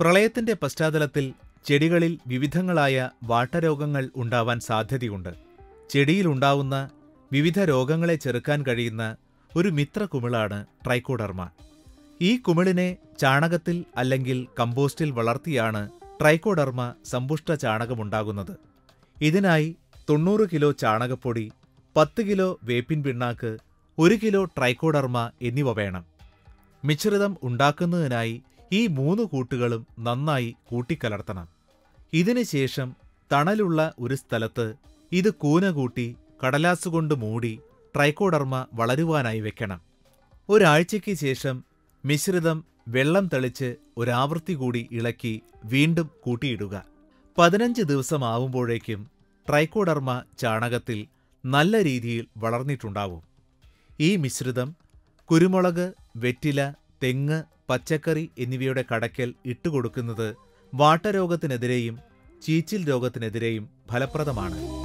പ്രളയത്തിന്റെ പശ്ചാത്തലത്തിൽ ചെടികളിൽ വിവിധങ്ങളായ വാട്ടരോഗങ്ങൾ ഉണ്ടാവാൻ സാധ്യതയുണ്ട് ചെടിയിലുണ്ടാവുന്ന വിവിധ രോഗങ്ങളെ ചെറുക്കാൻ കഴിയുന്ന ഒരു മിത്രകുമിളാണ് ട്രൈക്കോഡർമ ഈ കുമിളിനെ ചാണകത്തിൽ അല്ലെങ്കിൽ കമ്പോസ്റ്റിൽ വളർത്തിയാണ് ട്രൈക്കോഡർമ സമ്പുഷ്ട ചാണകമുണ്ടാകുന്നത് ഇതിനായി തൊണ്ണൂറ് കിലോ ചാണകപ്പൊടി പത്ത് കിലോ വേപ്പിൻ പിണ്ണാക്ക് ഒരു കിലോ ട്രൈക്കോഡർമ എന്നിവ വേണം മിശ്രിതം ഉണ്ടാക്കുന്നതിനായി ഈ മൂന്ന് കൂട്ടുകളും നന്നായി കൂട്ടിക്കലർത്തണം ഇതിനുശേഷം തണലുള്ള ഒരു സ്ഥലത്ത് ഇത് കൂന കൂട്ടി കടലാസുകൊണ്ട് മൂടി ട്രൈക്കോഡർമ വളരുവാനായി വെക്കണം ഒരാഴ്ചയ്ക്ക് ശേഷം മിശ്രിതം വെള്ളം തെളിച്ച് ഒരാവൃത്തി കൂടി ഇളക്കി വീണ്ടും കൂട്ടിയിടുക പതിനഞ്ച് ദിവസമാവുമ്പോഴേക്കും ട്രൈക്കോഡർമ ചാണകത്തിൽ നല്ല രീതിയിൽ വളർന്നിട്ടുണ്ടാവും ഈ മിശ്രിതം കുരുമുളക് വെറ്റില തെങ്ങ് പച്ചക്കറി എന്നിവയുടെ കടയ്ക്കൽ ഇട്ടുകൊടുക്കുന്നത് വാട്ടരോഗത്തിനെതിരെയും ചീച്ചിൽ രോഗത്തിനെതിരെയും ഫലപ്രദമാണ്